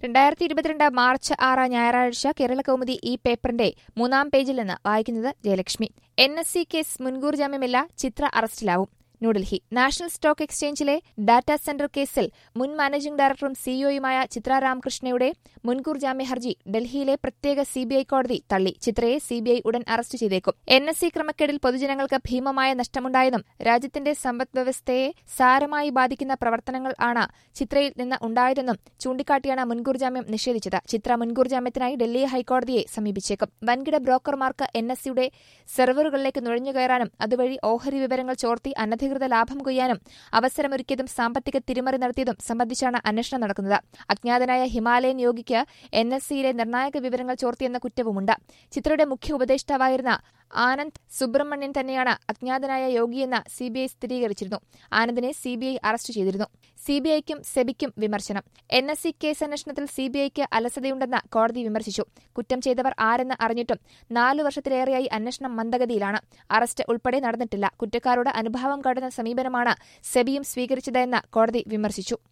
രണ്ടായിരത്തി ഇരുപത്തിരണ്ട് മാർച്ച് ആറ് ഞായറാഴ്ച കേരള കൗമുദി ഈ പേപ്പറിന്റെ മൂന്നാം പേജിൽ നിന്ന് വായിക്കുന്നത് Jayalakshmi N S C case മുൻകൂർ ജാമ്യമില്ല ചിത്ര അറസ്റ്റിലാവും ന്യൂഡൽഹി നാഷണൽ സ്റ്റോക്ക് എക്സ്ചേഞ്ചിലെ ഡാറ്റാ സെന്റർ കേസിൽ മുൻ മാനേജിംഗ് ഡയറക്ടറും സിഇഒയുമായ ചിത്ര രാമകൃഷ്ണയുടെ മുൻകൂർ ജാമ്യ ഹർജി ഡൽഹിയിലെ പ്രത്യേക സിബിഐ കോടതി തള്ളി ചിത്രയെ സിബിഐ ഉടൻ അറസ്റ്റ് ചെയ്തേക്കും എൻ എസ് സി ക്രമക്കേടിൽ പൊതുജനങ്ങൾക്ക് ഭീമമായ നഷ്ടമുണ്ടായെന്നും രാജ്യത്തിന്റെ സമ്പദ് വ്യവസ്ഥയെ സാരമായി ബാധിക്കുന്ന പ്രവർത്തനങ്ങൾ ആണ് ചിത്രയിൽ നിന്ന് ഉണ്ടായതെന്നും ചൂണ്ടിക്കാട്ടിയാണ് മുൻകൂർ ജാമ്യം നിഷേധിച്ചത് ചിത്ര മുൻകൂർ ജാമ്യത്തിനായി ഡൽഹി ഹൈക്കോടതിയെ സമീപിച്ചേക്കും വൻകിട ബ്രോക്കർമാർക്ക് എൻ എസ് സിയുടെ സെർവറുകളിലേക്ക് നുഴഞ്ഞുകയറാനും അതുവഴി ഓഹരി വിവരങ്ങൾ ചോർത്തി അനധികൃത ലാഭം കൊയ്യാനും അവസരമൊരുക്കിയതും സാമ്പത്തിക തിരിമറി നടത്തിയതും സംബന്ധിച്ചാണ് അന്വേഷണം നടക്കുന്നത് അജ്ഞാതനായ ഹിമാലയൻ യോഗിക്ക് എൻ എസ് സിയിലെ നിർണായക വിവരങ്ങൾ ചോർത്തിയെന്ന കുറ്റവുമുണ്ട് ചിത്രയുടെ മുഖ്യ ഉപദേഷ്ടാവായിരുന്ന ആനന്ദ് സുബ്രഹ്മണ്യൻ തന്നെയാണ് അജ്ഞാതനായ യോഗിയെന്ന് സിബിഐ സ്ഥിരീകരിച്ചിരുന്നു ആനന്ദിനെ സിബിഐ അറസ്റ്റ് ചെയ്തിരുന്നു സിബിഐക്കും സെബിക്കും വിമർശനം എൻ എസ് സി കേസ് അന്വേഷണത്തിൽ സിബിഐക്ക് അലസതയുണ്ടെന്ന് കോടതി വിമർശിച്ചു കുറ്റം ചെയ്തവർ ആരെന്ന് അറിഞ്ഞിട്ടും നാലു വർഷത്തിലേറെയായി അന്വേഷണം മന്ദഗതിയിലാണ് അറസ്റ്റ് ഉൾപ്പെടെ നടന്നിട്ടില്ല കുറ്റക്കാരോട് അനുഭാവം കാട്ടുന്ന സമീപനമാണ് സെബിയും സ്വീകരിച്ചതെന്ന് കോടതി വിമർശിച്ചു